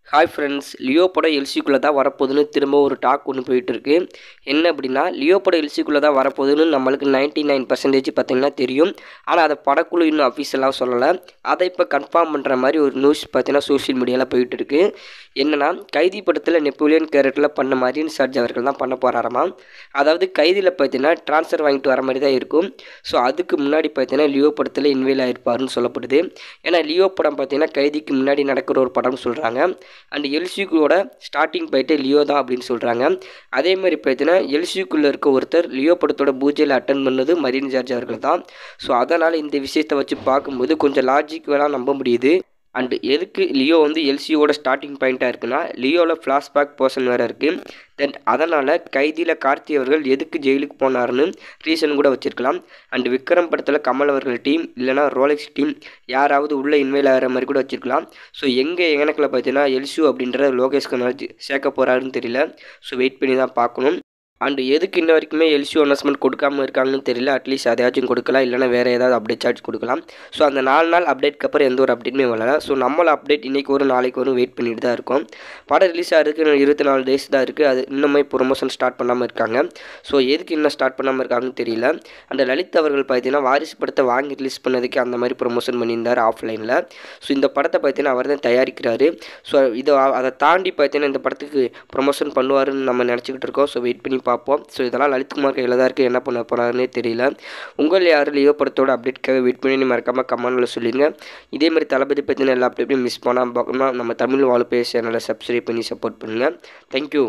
hi friends Leo படம் எல்சிக்குள்ளே தான் வரப்போகுதுன்னு திரும்ப ஒரு டாக் ஒன்று போயிட்டுருக்கு என்ன அப்படின்னா லியோ படம் எல்சிக்குள்ளே தான் வரப்போகுதுன்னு நம்மளுக்கு நைன்ட்டி நைன் பர்சன்டேஜ் பார்த்திங்கன்னா தெரியும் ஆனால் அதை படக்குழு இன்னும் அஃபீஷியலாக சொல்லலை அதை இப்போ கன்ஃபார்ம் பண்ணுற மாதிரி ஒரு நியூஸ் பார்த்தீங்கன்னா சோஷியல் மீடியாவில் போயிட்டுருக்கு என்னென்னா கைதி படத்தில் நெப்போலியன் கேரக்டரில் பண்ண மாதிரி சர்ஜ் அவர்கள் தான் பண்ண போகிறாராமா அதாவது கைதியில் பார்த்தீங்கன்னா ட்ரான்ஸ்ஃபர் வாங்கிட்டு வர மாதிரி தான் இருக்கும் ஸோ அதுக்கு முன்னாடி பார்த்தீங்கன்னா லியோ படத்தில் இன்வேல் ஆயிருப்பாருன்னு சொல்லப்படுது ஏன்னா லியோ படம் பார்த்தீங்கன்னா கைதிக்கு முன்னாடி நடக்கிற ஒரு படம்னு சொல்கிறாங்க அண்ட் எல்சியூக்குள்ளோட ஸ்டார்டிங் போயிட்டு லியோ தான் அப்படின்னு சொல்கிறாங்க அதே மாதிரி பார்த்தீங்கன்னா எல்சியூக்குள்ளே இருக்க ஒருத்தர் லியோ படத்தோட பூஜையில் அட்டன் பண்ணது மரீன் ஜார்ஜ் அவர்கள் தான் ஸோ அதனால் இந்த விஷயத்தை வச்சு பார்க்கும்போது கொஞ்சம் லாஜிக் வேணால் நம்ப முடியுது அண்டு எதுக்கு லியோ வந்து எல்சியோட ஸ்டார்டிங் பாயிண்ட்டாக இருக்குன்னா லியோவில் ஃப்ளாஷ்பேக் பர்சன் வேறு இருக்குது தென் அதனால் கைதியில் கார்த்தி அவர்கள் எதுக்கு ஜெயிலுக்கு போனாருன்னு ரீசன் கூட வச்சுருக்கலாம் அண்ட் விக்ரம் படத்தில் கமல் அவர்கள் டீம் இல்லைனா ரோலெக்ஸ் டீம் யாராவது உள்ளே இன்வைல் ஆகிற மாதிரி கூட வச்சுருக்கலாம் ஸோ எங்கே எனக்கில் பார்த்தீங்கன்னா எல்சு அப்படின்ற லோகேஷ் கனாஜ் சேர்க்க போகிறாருன்னு தெரியல ஸோ வெயிட் பண்ணி தான் பார்க்கணும் அண்டு எதுக்கு இன்ன வரைக்குமே எல்சிஓ அனௌன்ஸ்மெண்ட் கொடுக்காம இருக்காங்கன்னு தெரியல அட்லீஸ்ட் அதையாச்சும் கொடுக்கலாம் இல்லைனா வேறு ஏதாவது அப்டேட் சார்ஜ் கொடுக்கலாம் ஸோ அந்த நாலு நாள் அப்டேட்க்கு அப்புறம் எந்த ஒரு அப்டேட்டுமே வரல ஸோ நம்மள அப்டேட் இன்றைக்கி ஒரு நாளைக்கு வரும் வெயிட் பண்ணிட்டு தான் இருக்கோம் படம் ரிலீஸ் ஆகிறதுக்கு இன்னும் இருபத்தி நாலு டேஸ் தான் இருக்குது அது இன்னுமே ப்ரொமோஷன் ஸ்டார்ட் பண்ணாமல் இருக்காங்க ஸோ எதுக்கு இன்னும் ஸ்டார்ட் பண்ணாமல் இருக்காங்கன்னு தெரியல அந்த லலித் அவர்கள் பார்த்தீங்கன்னா வாரிசு படத்தை வாங்கி ரிலீஸ் பண்ணதுக்கு அந்த மாதிரி ப்ரொமோஷன் பண்ணியிருந்தார் ஆஃப்லைனில் ஸோ இந்த படத்தை பார்த்தீங்கன்னா அவர் தான் தயாரிக்கிறாரு ஸோ இதை அதை தாண்டி பார்த்தீங்கன்னா இந்த படத்துக்கு ப்ரொமோஷன் பண்ணுவாருன்னு நம்ம நினச்சிக்கிட்டு இருக்கோம் ஸோ வெயிட் பண்ணி பார்ப்போம் ஸோ இதெல்லாம் லலித்குமார் கையில் தான் இருக்குது என்ன பண்ண போகிறாருன்னே தெரியல உங்கள் யார் லியோ படத்தோட அப்டேட்காக வெயிட் பண்ணி மறக்காமல் கமெண்டில் சொல்லிடுங்க இதே மாதிரி தளபதி பற்றின எல்லா அப்டேட்டையும் மிஸ் பண்ணாமல் பார்க்கணும்னா நம்ம தமிழ் வாழப்பே சேனலை சப்ஸ்கிரைப் பண்ணி சப்போர்ட் பண்ணுங்கள் தேங்க்யூ